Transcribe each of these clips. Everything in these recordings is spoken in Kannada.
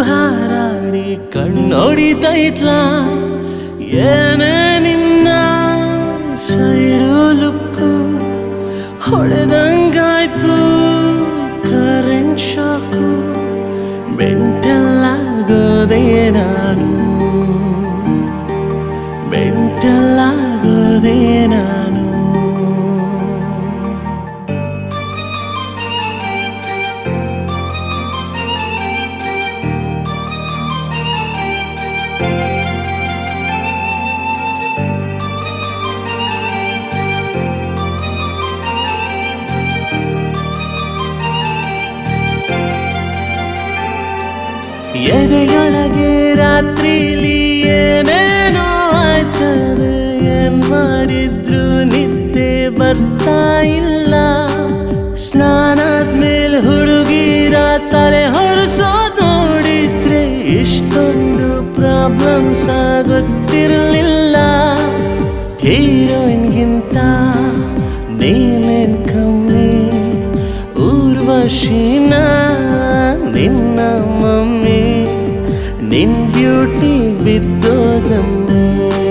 ಹಾರಾಡಿ ಕಣ್ಣೊಡಿತೈತ್ಲ ಏನೇ ನಿನ್ನ ಸೈಡು ಲುಕ್ಕು ಹೊಡೆದಂಗಾಯ್ತು ಕರೆಂಟ್ ಶಾಕು ಬೆಂಟಲ್ಲಾಗೋದೇ ನಾನು ಬೆಂಟಲ್ಲಾಗೋದೇ ನಾನು ಎದೆಯೊಳಗೆ ರಾತ್ರಿಲಿ ಏನೇನೋ ಆಯ್ತದೆ ಏನ್ ಮಾಡಿದ್ರು ನಿದ್ದೆ ಬರ್ತಾ ಇಲ್ಲ ಸ್ನಾನಾದ್ಮೇಲೆ ಹುಡುಗಿರ ತಲೆ ಹೊರಸೋದ್ ನೋಡಿದ್ರೆ ಇಷ್ಟೊಂದು ಪ್ರಾಬ್ಲಮ್ಸ್ ಆಗುತ್ತಿರಲಿಲ್ಲ ಹೀರೋಯಿನ್ಗಿಂತ ನೀನೇನ್ ಕಮ್ಮಿ ಊರ್ವಶಿನ ನಿನ್ನ ಮಮ್ಮಿ ನಿನ್ ಬ್ಯೂಟಿ ಬಿದ್ದೋದಮ್ಮೆ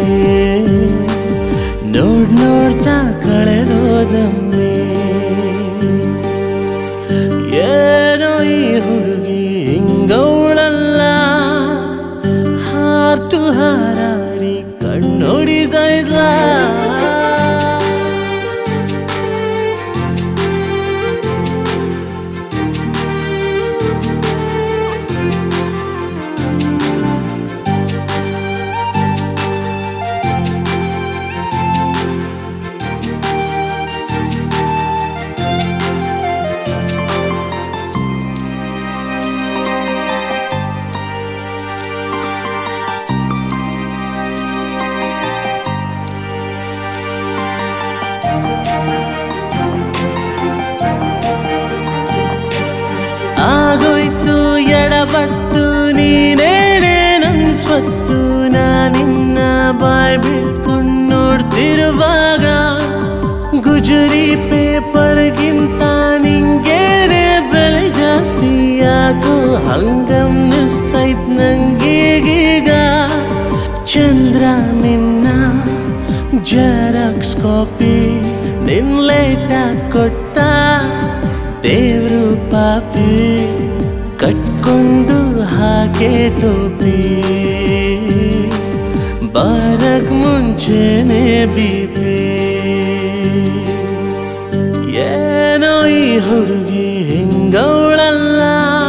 ನೋಡ್ ನೋಡ್ತಾ ಕಳೆದೋದಮ್ಮೆ ಏನೋ ಈ ಹುಡುಗಿ ಹಿಂಗವಳಲ್ಲ ಹಾರ್ಟು ಹಾರಾಡಿ ಕಣ್ಣೊಡಿದ ಇಲ್ಲ ಆಗೋಯ್ತು ಎಡಬಟ್ಟು ನೀನೇನೇ ನನ್ ಸ್ವತ್ತು ನಾನಿನ್ನ ಬಾಯ್ ಬಿಟ್ಕೊಂಡು ನೋಡ್ತಿರುವಾಗ ಗುಜರಿ ಪೇಪರ್ಗಿಂತ ನಿಂಗೇನೆ ಬೆಲೆ ಜಾಸ್ತಿ ಯಾಕೋ ಹಂಗನ್ನಿಸ್ತೈತ್ ನಂಗೀಗೀಗ ಚಂದ್ರ ನಿನ್ನ ಜೆರಾಕ್ಸ್ ಕಾಪಿ ನಿನ್ ಲೇಟ ಕೊಟ್ಟ ದೇವ್ರು ಪಾಪಿ ಕಟ್ಕೊಂಡು ಹಾಗೆ ಟೋಪಿ ಬರಕ್ ಮುಂಚೆನೆ ಬೀಪಿ ಏನೋ ಈ ಹುಡುಗಿ ಹಿಂಗವಳಲ್ಲ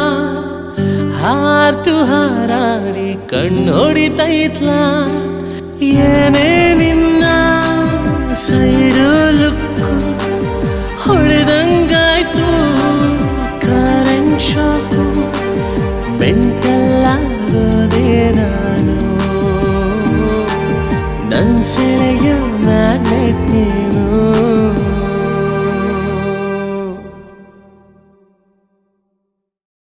ಹಾರ್ಟು ಹಾರಾಡಿ ಕಣ್ಣೊಡಿತೈತ್ಲ ಏನೇ ನಿನ್ನ ಸೈಡು ಲುಕ್ಕು ಹೊಡೆದಂಗಾಯ್ತು ಕರೆಂಟ್ ಶಾಕು ಬೆಂಟಲ್ಲಾಗೋದೇ ನಾನು ನನ್ ಸೆಳೆ